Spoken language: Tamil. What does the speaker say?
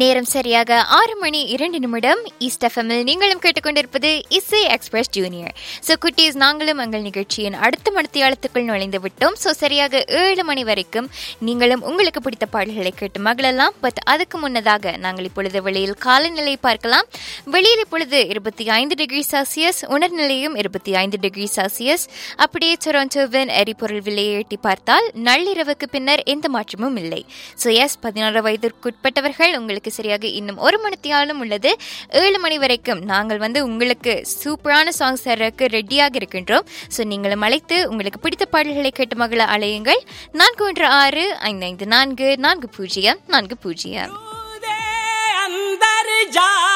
நேரம் சரியாக ஆறு மணி இரண்டு நிமிடம் ஈஸ்ட் எஃப்எம்மில் நீங்களும் கேட்டுக்கொண்டிருப்பது இசை எக்ஸ்பிரஸ் ஜூனியர் ஸோ குட்டீஸ் நாங்களும் எங்கள் நிகழ்ச்சியின் அடுத்த மணித்தியாலத்துக்குள் நுழைந்து விட்டோம் ஸோ சரியாக ஏழு மணி வரைக்கும் நீங்களும் உங்களுக்கு பிடித்த பாடல்களை கேட்டு மகிழலாம் பட் அதுக்கு முன்னதாக நாங்கள் இப்பொழுது வெளியில் காலநிலை பார்க்கலாம் வெளியில் இப்பொழுது இருபத்தி ஐந்து டிகிரி செல்சியஸ் உணர்நிலையும் இருபத்தி ஐந்து டிகிரி செல்சியஸ் அப்படியே டொரண்டோவின் எரிபொருள் விலையை எட்டி பார்த்தால் நள்ளிரவுக்கு பின்னர் எந்த மாற்றமும் இல்லை ஸோ எஸ் பதினாறு வயதிற்குட்பட்டவர்கள் உங்களுக்கு சரியாக இன்னும் ஒரு மணித்தியாலும் உள்ளது ஏழு மணி வரைக்கும் நாங்கள் வந்து உங்களுக்கு சூப்பரான சாங்ஸ் தரக்கு ரெடியாக இருக்கின்றோம் ஸோ நீங்களும் அழைத்து உங்களுக்கு பிடித்த பாடல்களை கேட்டு மகள அலையுங்கள் நான்கு ஒன்று ஆறு ஐந்து ஐந்து நான்கு நான்கு பூஜ்ஜியம் நான்கு பூஜ்ஜியம் अंदर जा